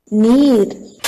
நீர்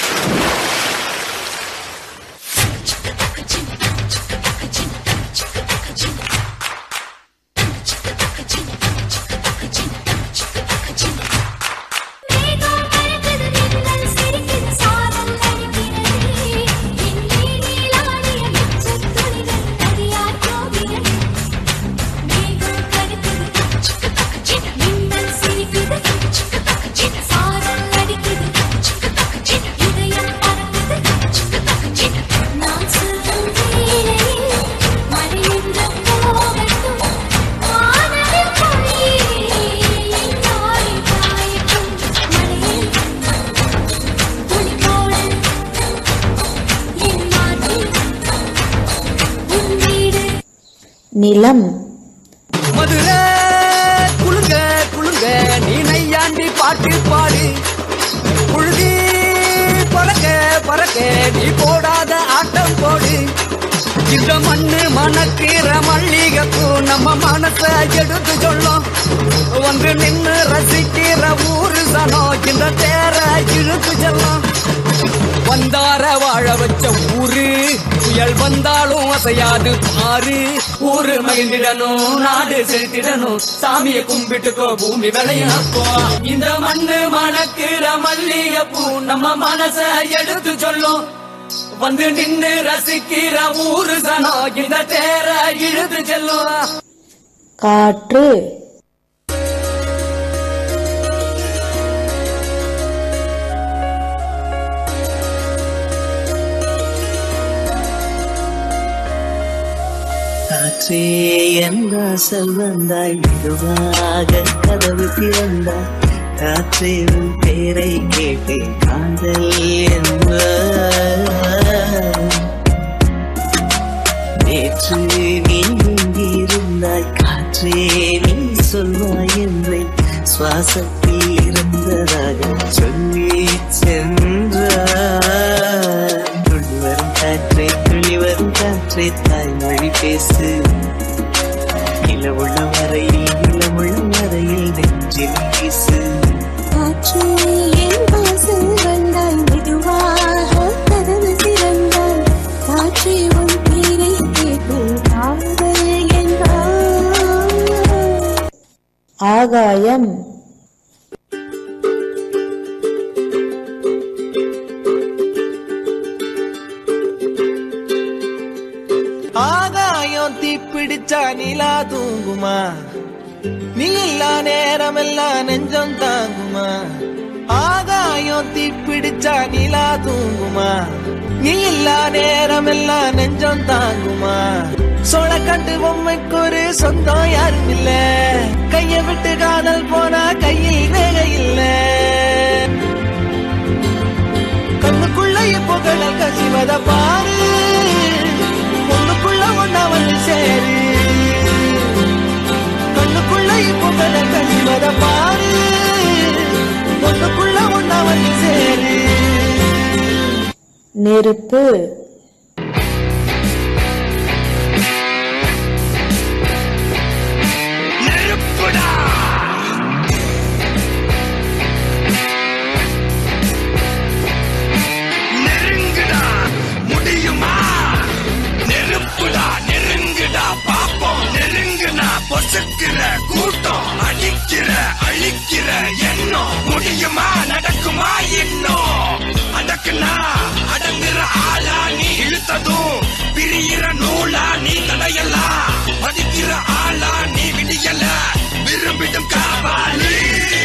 மேகம் பறக்குது மின்னல் சிரிக்குது சாரல் அடிக்கிறது எண்ணி நீலாடிய மிச்சத் துளிகள் நதியாய் போகிறது மேகம் பறக்குது மின்னல் சிரிக்குது சாரல் அடிக்குது இதயம் பறக்குது நான் சொல்லும் வேளையில் மழை என்று போகட்டும் வானவில் பொழியே நாளை காயட்டும் மழையில் துளிபோடு என் மாட்டில் உன் வீடு நிலம் மதுரை குளுங்க குளுங்க நீ நையாண்டி பாட்டு பாடு புழுதி பறக்க பறக்க நீ போடாத ஆட்டம் போடு இந்த மண்ணு மணக்கிற மல்லிகைப்பூ நம்ம மனச எடுத்து சொல்லும் வந்து நின்னு ரசிக்கிற ஊரு சனம் இந்த தேர இழுத்து செல்லும் வந்தார வாழ வச்ச ஊரு புயல் வந்தாலும் அசையாது பாரு ஊரு மகிழ்ந்திடணும் நாடு செலுத்திடணும் சாமியை கும்பிட்டுக்கோ பூமி விளையாப்போ இந்த மண்ணு மணக்கிற மல்லிகை பூ நம்ம மனச எடுத்து சொல்லும் வந்து நின்னு ரசிக்கிற ஊரு சனம் இந்த தேர இழுத்து செல்லும் காற்று காற்றே என்றாசல் வந்தாய் மெதுவாக கதவு திறந்தாய் காற்றே உன் பேரை கேட்டேன் காதல் என்ப நேற்று நீ எங்கிருந்தாய் காற்றே நீ சொல்வாய் என்றேன் சுவாசத்தில் இருந்ததாக சொல்லி சென்றாய் துள்ளி வரும் காற்றே துள்ளி வரும் காற்றே தாய்மொழி பேசு நிலவுள்ள வரையில் நிலமுள்ள வரையில் நெஞ்சில் வீசு காற்றே என் வாசல் வந்தாய் மெதுவாக கதவு திறந்தாய் காற்றே உன் பேரை கேட்டு காதல் என்றாய் ஆகாயம் ஆகாயம் தீப்பிடிச்சா நிலா தூங்குமா நீ இல்லா நேரமெல்லாம் நெஞ்சம் தாங்குமா ஆகாயம் தீப்பிடிச்சா நிலா தூங்குமா நீ இல்லா நேரமெல்லாம் நெஞ்சம் தாங்குமா சோழ கண்டு பொம்மைக்கு ஒரு சொந்தம் யாரும் இல்ல கைய விட்டு காதல் போனா கையில் ரேகை இல்ல கண்ணுக்குள்ள இப்போ கடல் கசிவத பாரு ஒண்ணுக்குள்ள ஒன்னா வந்து சேரு கண்ணுக்குள்ள இப்போ கடல் கசிவத பாரு ஒண்ணுக்குள்ள ஒன்னா வந்து சேரு நெருப்பு நெருங்குடா முடியுமா நெருப்புடா நெருங்குடா பாப்போம் நெருங்குனா பொசுக்கிற கூட்டம் அடிக்கிற அழிக்கிற எண்ணம் முடியுமா நடக்குமா இன்னும் அடக்குனா அடங்குற ஆளா நீ இழுத்ததும் பிரியிற நூலா நீ தடையலாம் மதிக்கிற ஆளா நீ விடியல விரும்பிடும் காவாலி